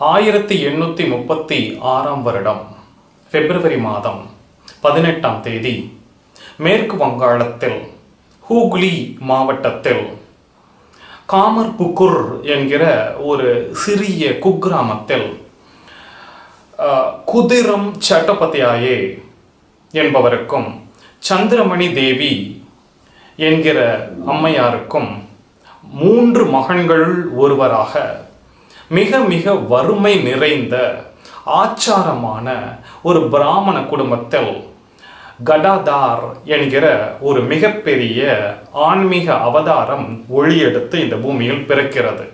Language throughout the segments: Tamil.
ஆயிரத்தி எண்ணூற்றி முப்பத்தி ஆறாம் வருடம் பிப்ரவரி மாதம் பதினெட்டாம் தேதி மேற்கு வங்காளத்தில் ஹூக்ளி மாவட்டத்தில் காமர்புக்குர் என்கிற ஒரு சிறிய குக்கிராமத்தில் அஹ், குதிரம் சட்டபதியாயே என்பவருக்கும் சந்திரமணி தேவி என்கிற அம்மையாருக்கும் மூன்று மகன்களுள் ஒருவராக மிக மிக வறுமை நிறைந்த ஆச்சாரமான ஒரு பிராமண குடும்பத்தில் கடாதார் என்கிற ஒரு மிகப்பெரிய ஆன்மீக அவதாரம் ஒளியெடுத்து இந்த பூமியில் பிறக்கிறது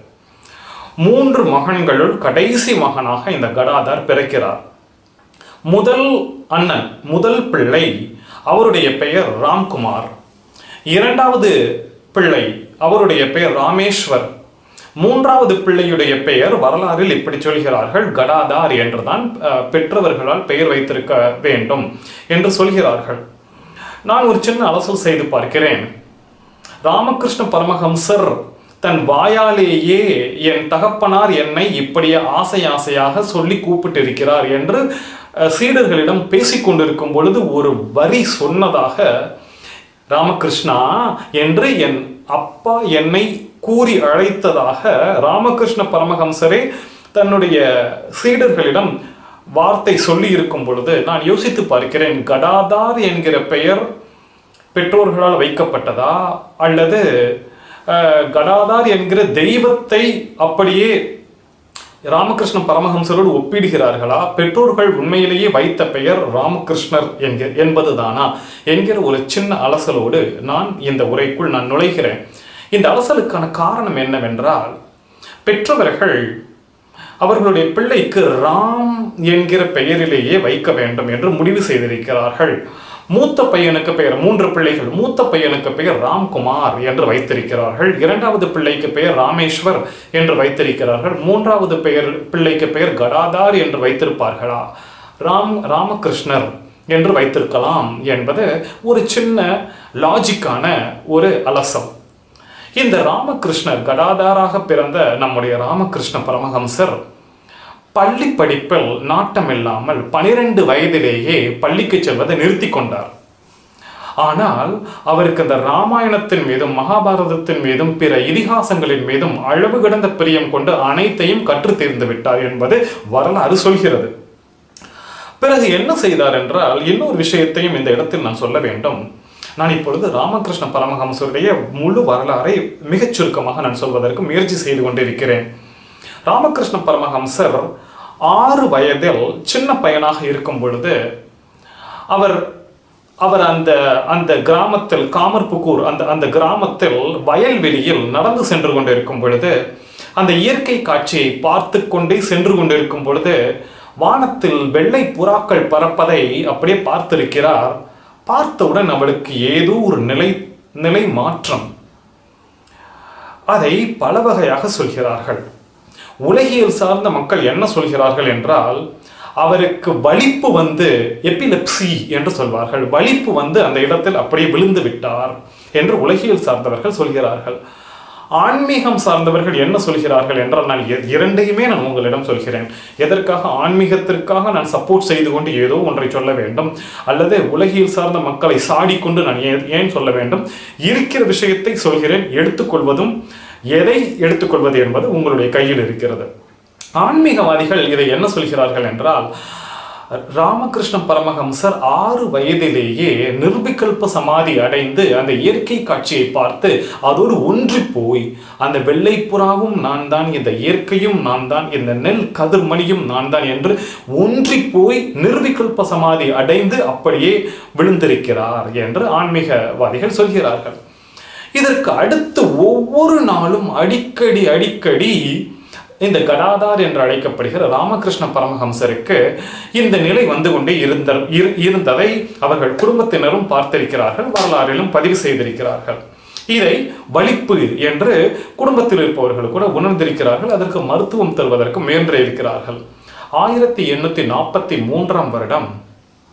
மூன்று மகன்களுள் கடைசி மகனாக இந்த கடாதார் பிறக்கிறார் முதல் அண்ணன் முதல் பிள்ளை அவருடைய பெயர் ராம்குமார் இரண்டாவது பிள்ளை அவருடைய பெயர் ராமேஸ்வர் மூன்றாவது பிள்ளையுடைய பெயர் வரலாறில் இப்படி சொல்கிறார்கள் கடாதார் என்றுதான் அஹ், பெற்றவர்களால் பெயர் வைத்திருக்க வேண்டும் என்று சொல்கிறார்கள் நான் ஒரு சின்ன அலசல் செய்து பார்க்கிறேன் ராமகிருஷ்ண பரமஹம்சர் தன் வாயாலேயே என் தகப்பனார் என்னை இப்படி ஆசை ஆசையாக சொல்லி கூப்பிட்டிருக்கிறார் என்று அஹ், சீடர்களிடம் பேசிக் கொண்டிருக்கும் பொழுது ஒரு வரி சொன்னதாக ராமகிருஷ்ணா என்று என் அப்பா என்னை கூறி அழைத்ததாக ராமகிருஷ்ண பரமஹம்சரே தன்னுடைய சீடர்களிடம் வார்த்தை சொல்லி இருக்கும் பொழுது நான் யோசித்து பார்க்கிறேன் கடாதார் என்கிற பெயர் பெற்றோர்களால் வைக்கப்பட்டதா அல்லது அஹ், கடாதார் என்கிற தெய்வத்தை அப்படியே ராமகிருஷ்ண பரமஹம்சரோடு ஒப்பிடுகிறார்களா பெற்றோர்கள் உண்மையிலேயே வைத்த பெயர் ராமகிருஷ்ணர் என்கிற என்பதுதானா என்கிற ஒரு சின்ன அலசலோடு நான் இந்த உரைக்குள் நான் நுழைகிறேன் இந்த அலசலுக்கான காரணம் என்னவென்றால் பெற்றவர்கள் அவர்களுடைய பிள்ளைக்கு ராம் என்கிற பெயரிலேயே வைக்க வேண்டும் என்று முடிவு செய்திருக்கிறார்கள் மூத்த பையனுக்கு பெயர் மூன்று பிள்ளைகள் மூத்த பையனுக்கு பெயர் ராம்குமார் என்று வைத்திருக்கிறார்கள் இரண்டாவது பிள்ளைக்கு பெயர் ராமேஸ்வர் என்று வைத்திருக்கிறார்கள் மூன்றாவது பெயர் பிள்ளைக்கு பெயர் கடாதார் என்று வைத்திருப்பார்களா ராம் ராமகிருஷ்ணர் என்று வைத்திருக்கலாம் என்பது ஒரு சின்ன லாஜிக்கான ஒரு அலசம் இந்த ராமகிருஷ்ணர் கடாதாராக பிறந்த நம்முடைய ராமகிருஷ்ண பரமஹம்சர் பள்ளி படிப்பில் நாட்டமில்லாமல் பனிரெண்டு வயதிலேயே பள்ளிக்கு செல்வதை நிறுத்தி கொண்டார் ஆனால் அவருக்கு அந்த ராமாயணத்தின் மீதும் மகாபாரதத்தின் மீதும் பிற இதிகாசங்களின் மீதும் அளவு கடந்த பிரியம் கொண்டு அனைத்தையும் கற்றுத் தேர்ந்து விட்டார் என்பது வரலாறு சொல்கிறது பிறகு என்ன செய்தார் என்றால் இன்னொரு விஷயத்தையும் இந்த இடத்தில் நான் சொல்ல வேண்டும் நான் இப்பொழுது ராமகிருஷ்ண பரமஹம்சருடைய முழு வரலாறை மிகச் சுருக்கமாக நான் சொல்வதற்கு முயற்சி செய்து கொண்டிருக்கிறேன் ராமகிருஷ்ண பரமஹம்சர் ஆறு வயதில் சின்ன பையனாக இருக்கும் பொழுது அவர் அவர் அந்த அந்த கிராமத்தில் காமர்புக்கூர் அந்த அந்த கிராமத்தில் வயல்வெளியில் நடந்து சென்று கொண்டிருக்கும் பொழுது அந்த இயற்கை காட்சியை பார்த்து கொண்டே சென்று கொண்டிருக்கும் பொழுது வானத்தில் வெள்ளை புறாக்கள் பறப்பதை அப்படியே பார்த்திருக்கிறார் பார்த்தவுடன் அவளுக்கு ஏதோ ஒரு நிலை நிலை மாற்றம் அதை பல வகையாக சொல்கிறார்கள் உலகியல் சார்ந்த மக்கள் என்ன சொல்கிறார்கள் என்றால் அவருக்கு வலிப்பு வந்து எபிலெப்சி என்று சொல்வார்கள் வலிப்பு வந்து அந்த இடத்தில் அப்படியே விழுந்து விட்டார் என்று உலகியல் சார்ந்தவர்கள் சொல்கிறார்கள் ஆன்மீகம் சார்ந்தவர்கள் என்ன சொல்கிறார்கள் என்றால் நான் இ- இரண்டையுமே நான் உங்களிடம் சொல்கிறேன் எதற்காக ஆன்மீகத்திற்காக நான் சப்போர்ட் செய்து கொண்டு ஏதோ ஒன்றை சொல்ல வேண்டும் அல்லது உலகியல் சார்ந்த மக்களை சாடிக்கொண்டு நான் ஏன் ஏன் சொல்ல வேண்டும் இருக்கிற விஷயத்தை சொல்கிறேன் எடுத்துக்கொள்வதும் எதை எடுத்துக்கொள்வது என்பது உங்களுடைய கையில் இருக்கிறது ஆன்மீகவாதிகள் இதை என்ன சொல்கிறார்கள் என்றால் ராமகிருஷ்ண பரமஹம்சர் ஆறு வயதிலேயே நிர்விகல்ப சமாதி அடைந்து அந்த இயற்கை காட்சியை பார்த்து அதோடு ஒன்றி போய் அந்த வெள்ளைப்புறாவும் நான் தான் இந்த இயற்கையும் நான் தான் இந்த நெல் கதிர்மணியும் நான் தான் என்று ஒன்றி போய் நிர்விகல்ப சமாதி அடைந்து அப்படியே விழுந்திருக்கிறார் என்று ஆன்மீகவாதிகள் சொல்கிறார்கள் இதற்கு அடுத்து ஒவ்வொரு நாளும் அடிக்கடி அடிக்கடி இந்த கடாதார் என்று அழைக்கப்படுகிற ராமகிருஷ்ண பரமஹம்சருக்கு இந்த நிலை வந்து கொண்டே இருந்த இரு- இருந்ததை அவர்கள் குடும்பத்தினரும் பார்த்திருக்கிறார்கள் வரலாறிலும் பதிவு செய்திருக்கிறார்கள் இதை வலிப்பு என்று குடும்பத்தில் இருப்பவர்கள் கூட உணர்ந்திருக்கிறார்கள் அதற்கு மருத்துவம் தருவதற்கு முயன்று இருக்கிறார்கள் ஆயிரத்தி எண்ணூத்தி நாற்பத்தி மூன்றாம் வருடம்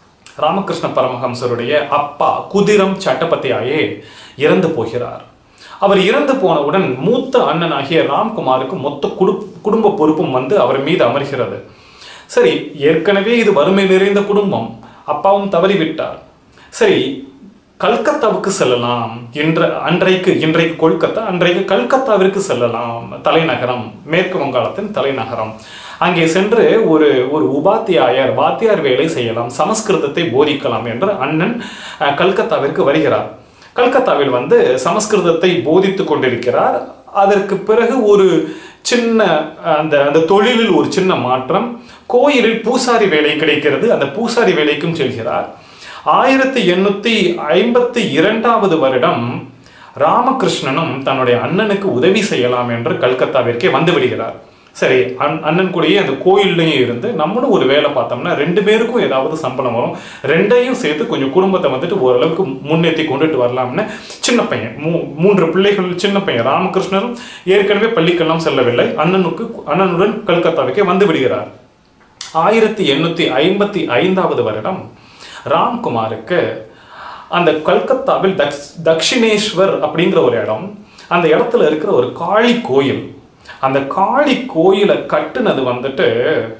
ராமகிருஷ்ண பரமஹம்சருடைய அப்பா குதிரம் சட்டபதியாயே இறந்து போகிறார் அவர் இறந்து போனவுடன் மூத்த அண்ணனாகிய ராம்குமாருக்கு மொத்த குடு குடும்ப பொறுப்பும் வந்து அவர் மீது அமர்கிறது சரி ஏற்கனவே இது வறுமை நிறைந்த குடும்பம் அப்பாவும் தவறிவிட்டார் சரி கல்கத்தாவுக்கு செல்லலாம் என்ற அன்றைக்கு இன்றைக்கு கொல்கத்தா அன்றைக்கு கல்கத்தாவிற்கு செல்லலாம் தலைநகரம் மேற்கு வங்காளத்தின் தலைநகரம் அங்கே சென்று ஒரு ஒரு உபாத்தியாயர் வாத்தியார் வேலை செய்யலாம் சமஸ்கிருதத்தை போதிக்கலாம் என்று அண்ணன் அஹ், கல்கத்தாவிற்கு வருகிறார் கல்கத்தாவில் வந்து சமஸ்கிருதத்தை போதித்து கொண்டிருக்கிறார் அதற்கு பிறகு ஒரு சின்ன அந்த அந்த தொழிலில் ஒரு சின்ன மாற்றம் கோயிலில் பூசாரி வேலை கிடைக்கிறது அந்த பூசாரி வேலைக்கும் செல்கிறார் ஆயிரத்தி எண்ணூத்தி ஐம்பத்தி இரண்டாவது வருடம் ராமகிருஷ்ணனும் தன்னுடைய அண்ணனுக்கு உதவி செய்யலாம் என்று கல்கத்தாவிற்கே வந்து விடுகிறார் சரி அண் அண்ணன் கூடயே அந்த கோயில்லையும் இருந்து நம்மளும் ஒரு வேலை பார்த்தோம்னா ரெண்டு பேருக்கும் ஏதாவது சம்பளம் வரும் ரெண்டையும் சேர்த்து கொஞ்சம் குடும்பத்தை வந்துட்டு ஓரளவுக்கு முன்னேற்றி கொண்டுட்டு வரலாம்னு சின்ன பையன் மூ மூன்று பிள்ளைகள் சின்ன பையன் ராமகிருஷ்ணரும் ஏற்கனவே பள்ளிக்கெல்லாம் செல்லவில்லை அண்ணனுக்கு அண்ணனுடன் கல்கத்தாவுக்கே வந்து விடுகிறார் ஆயிரத்தி எண்ணூத்தி ஐம்பத்தி ஐந்தாவது வருடம் ராம்குமாருக்கு அந்த கல்கத்தாவில் தக்ஷ் தக்ஷிணேஸ்வர் அப்படிங்கிற ஒரு இடம் அந்த இடத்துல இருக்கிற ஒரு காளி கோயில் அந்த காளி கோயிலை கட்டுனது வந்துட்டு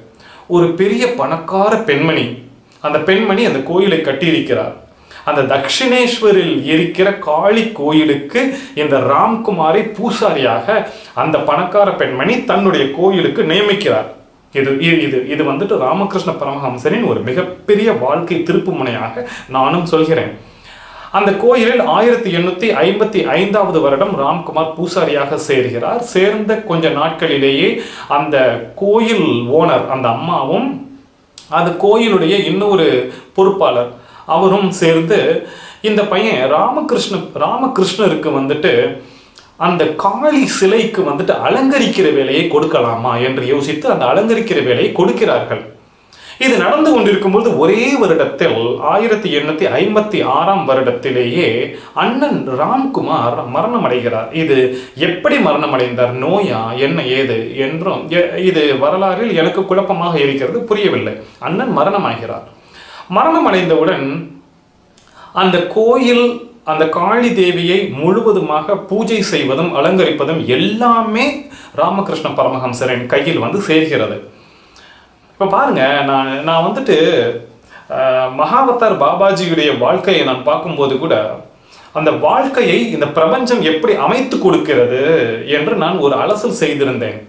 ஒரு பெரிய பணக்கார பெண்மணி அந்த பெண்மணி அந்த கோயிலை கட்டியிருக்கிறார் அந்த தக்ஷிணேஸ்வரில் இருக்கிற காளி கோயிலுக்கு இந்த ராம்குமாரை பூசாரியாக அந்த பணக்கார பெண்மணி தன்னுடைய கோயிலுக்கு நியமிக்கிறார் இது இது- இது இது வந்துட்டு ராமகிருஷ்ண பரமஹம்சரின் ஒரு மிகப்பெரிய வாழ்க்கை திருப்புமுனையாக நானும் சொல்கிறேன் அந்த கோயிலில் ஆயிரத்தி எண்ணூத்தி ஐம்பத்தி ஐந்தாவது வருடம் ராம்குமார் பூசாரியாக சேர்கிறார் சேர்ந்த கொஞ்ச நாட்களிலேயே அந்த கோயில் ஓனர் அந்த அம்மாவும் அந்த கோயிலுடைய இன்னொரு பொறுப்பாளர் அவரும் சேர்ந்து இந்த பையன் ராமகிருஷ்ண ராமகிருஷ்ணருக்கு வந்துட்டு அந்த காளி சிலைக்கு வந்துட்டு அலங்கரிக்கிற வேலையை கொடுக்கலாமா என்று யோசித்து அந்த அலங்கரிக்கிற வேலையை கொடுக்கிறார்கள் இது நடந்து கொண்டிருக்கும்போது ஒரே வருடத்தில் ஆயிரத்தி எண்ணூத்தி ஐம்பத்தி ஆறாம் வருடத்திலேயே அண்ணன் ராம்குமார் மரணம் அடைகிறார் இது எப்படி மரணம் அடைந்தார் நோயா என்ன ஏது என்றும் எ- இது வரலாறில் எனக்கு குழப்பமாக இருக்கிறது புரியவில்லை அண்ணன் மரணமாகிறார் மரணம் அடைந்தவுடன் அந்த கோயில் அந்த காளி தேவியை முழுவதுமாக பூஜை செய்வதும் அலங்கரிப்பதும் எல்லாமே ராமகிருஷ்ண பரமஹம்சரின் கையில் வந்து சேர்கிறது இப்போ பாருங்க நான் நான் வந்துட்டு அஹ், மகாவதார் பாபாஜியுடைய வாழ்க்கையை நான் பார்க்கும்போது கூட அந்த வாழ்க்கையை இந்த பிரபஞ்சம் எப்படி அமைத்து கொடுக்கிறது என்று நான் ஒரு அலசல் செய்திருந்தேன்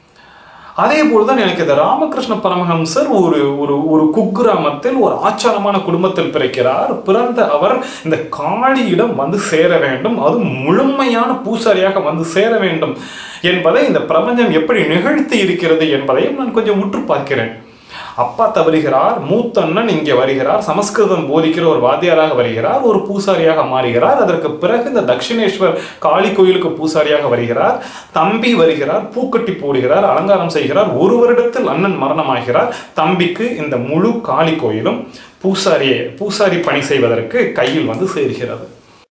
அதே போலதான் எனக்கு இந்த ராமகிருஷ்ண பரமஹம்சர் ஒரு ஒரு ஒரு குக்கிராமத்தில் ஒரு ஆச்சாரமான குடும்பத்தில் பிறக்கிறார் பிறந்த அவர் இந்த காளியிடம் வந்து சேர வேண்டும் அது முழுமையான பூசாரியாக வந்து சேர வேண்டும் என்பதை இந்த பிரபஞ்சம் எப்படி நிகழ்த்தி இருக்கிறது என்பதையும் நான் கொஞ்சம் உற்று பார்க்கிறேன் அப்பா தவறுகிறார் மூத்தண்ணன் இங்கே வருகிறார் சமஸ்கிருதம் போதிக்கிற ஒரு வாத்தியாராக வருகிறார் ஒரு பூசாரியாக மாறுகிறார் அதற்கு பிறகு இந்த தட்சிணேஸ்வர் காளி கோயிலுக்கு பூசாரியாக வருகிறார் தம்பி வருகிறார் பூக்கட்டி போடுகிறார் அலங்காரம் செய்கிறார் ஒரு வருடத்தில் அண்ணன் மரணமாகிறார் தம்பிக்கு இந்த முழு காளி கோயிலும் பூசாரியை பூசாரி பணி செய்வதற்கு கையில் வந்து சேர்கிறது